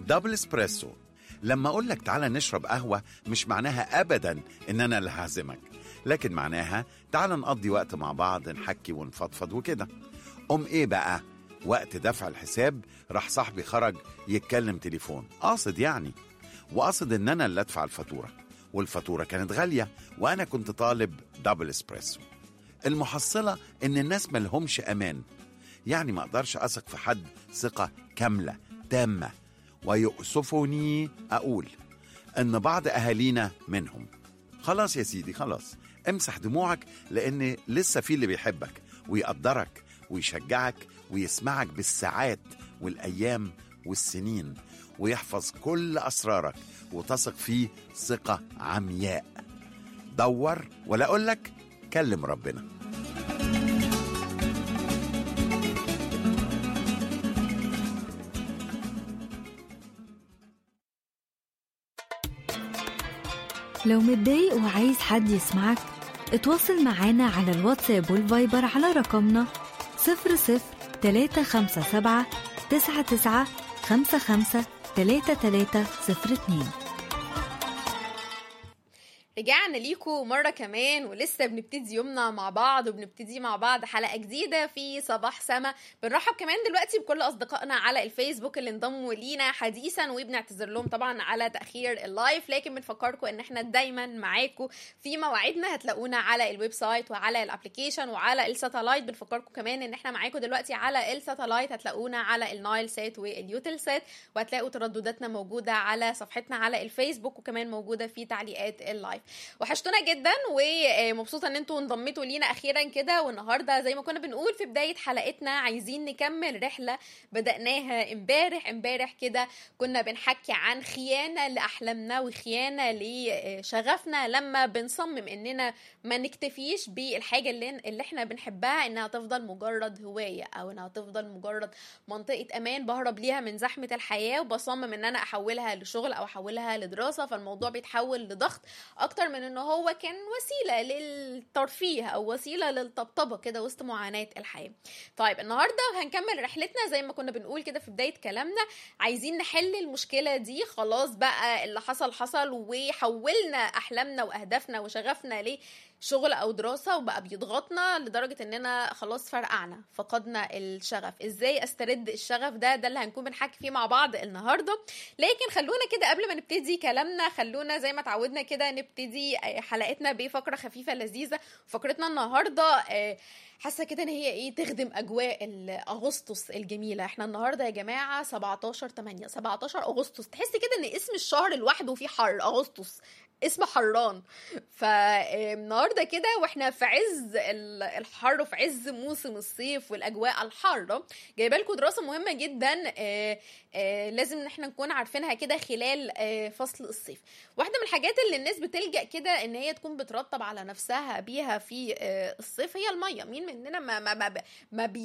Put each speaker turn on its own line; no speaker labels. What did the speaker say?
دبل اسبريسو لما اقول لك تعالى نشرب قهوه مش معناها ابدا ان انا اللي هعزمك لكن معناها تعالى نقضي وقت مع بعض نحكي ونفضفض وكده ام ايه بقى وقت دفع الحساب راح صاحبي خرج يتكلم تليفون قاصد يعني وقصد ان انا اللي ادفع الفاتوره والفاتوره كانت غاليه وانا كنت طالب دبل اسبريسو المحصله ان الناس ملهمش امان يعني ما اقدرش اثق في حد ثقه كامله تامه ويؤسفني اقول ان بعض اهالينا منهم خلاص يا سيدي خلاص امسح دموعك لان لسه في اللي بيحبك ويقدرك ويشجعك ويسمعك بالساعات والايام والسنين ويحفظ كل اسرارك وتثق فيه ثقه عمياء دور ولا اقول لك كلم ربنا
لو متضايق وعايز حد يسمعك اتواصل معانا على الواتساب والفايبر على رقمنا 00 357 99 55 3302
رجعنا ليكم مرة كمان ولسه بنبتدي يومنا مع بعض وبنبتدي مع بعض حلقة جديدة في صباح سما بنرحب كمان دلوقتي بكل أصدقائنا على الفيسبوك اللي انضموا لينا حديثا وبنعتذر لهم طبعا على تأخير اللايف لكن بنفكركم ان احنا دايما معاكم في مواعيدنا هتلاقونا على الويب سايت وعلى الابلكيشن وعلى الساتلايت بنفكركم كمان ان احنا معاكم دلوقتي على الساتلايت هتلاقونا على النايل سات واليوتل سات وهتلاقوا تردداتنا موجودة على صفحتنا على الفيسبوك وكمان موجودة في تعليقات اللايف وحشتونا جدا ومبسوطه ان انتوا انضميتوا لينا اخيرا كده والنهارده زي ما كنا بنقول في بدايه حلقتنا عايزين نكمل رحله بداناها امبارح امبارح كده كنا بنحكي عن خيانه لاحلامنا وخيانه لشغفنا لما بنصمم اننا ما نكتفيش بالحاجه اللي اللي احنا بنحبها انها تفضل مجرد هوايه او انها تفضل مجرد منطقه امان بهرب ليها من زحمه الحياه وبصمم ان انا احولها لشغل او احولها لدراسه فالموضوع بيتحول لضغط اكتر من ان هو كان وسيله للترفيه او وسيله للطبطبه كده وسط معاناه الحياه طيب النهارده هنكمل رحلتنا زي ما كنا بنقول كده في بدايه كلامنا عايزين نحل المشكله دي خلاص بقى اللي حصل حصل وحولنا احلامنا واهدافنا وشغفنا ليه شغل او دراسه وبقى بيضغطنا لدرجه اننا خلاص فرقعنا فقدنا الشغف ازاي استرد الشغف ده ده اللي هنكون بنحكي فيه مع بعض النهارده لكن خلونا كده قبل ما نبتدي كلامنا خلونا زي ما اتعودنا كده نبتدي حلقتنا بفقره خفيفه لذيذه فقرتنا النهارده حاسه كده ان هي ايه تخدم اجواء اغسطس الجميله احنا النهارده يا جماعه 17 8 17 اغسطس تحس كده ان اسم الشهر لوحده فيه حر اغسطس اسم حران فالنهارده كده واحنا في عز الحر وفي عز موسم الصيف والاجواء الحاره جايبه لكم دراسه مهمه جدا آآ آآ لازم ان احنا نكون عارفينها كده خلال فصل الصيف واحده من الحاجات اللي الناس بتلجا كده ان هي تكون بترطب على نفسها بيها في الصيف هي الميه مين مننا ما ما, ما, ما